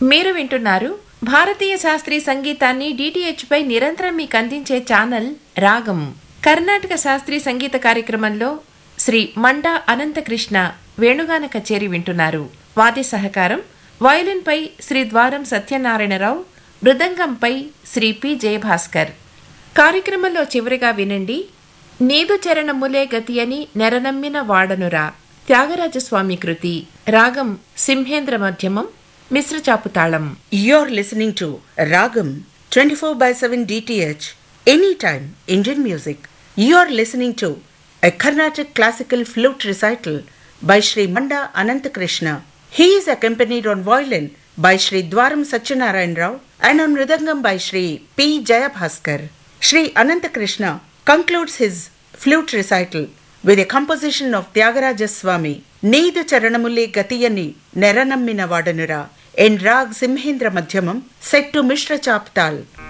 మీరు వింటున్నారు భారతీయ శాస్త్రీయ సంగీతాన్ని డిటిహెచ్ పై నిరంతరం మీకు అందించే ఛానల్ రాగం కర్ణాటక శాస్త్రీయ సంగీత కార్యక్రమంలో శ్రీ మండా అనంతకృష్ణ వేణుగాన కచేరి వింటున్నారు వాద్య సహకారం వయలిన్ పై శ్రీ ద్వారం సత్యనారాయణరావు మృదంగంపై శ్రీ పి జయభాస్కర్ కార్యక్రమంలో చివరిగా వినండి నీదు చరణములే గతి అని నెరనమ్మిన వాడనురా త్యాగరాజస్వామి కృతి రాగం సింహేంద్ర మధ్యమం మిశ్ర చాపుతాళం You're listening to Ragam 24 by 7 DTH, anytime Indian music. You're listening to a Carnatic classical flute recital by Sri Manda Anantakrishna. He is accompanied on violin by Sri Dwaram Satyanarayan Rao and on mridangam by Sri P. Jayabhaskar. Sri Anantakrishna concludes his flute recital with a composition of Tyagaraja Swami, Needu Charanamule Gatiyani Neranamina Vadanura, in Rag Simhendra Madhyamam, set to Mishra Chaptal.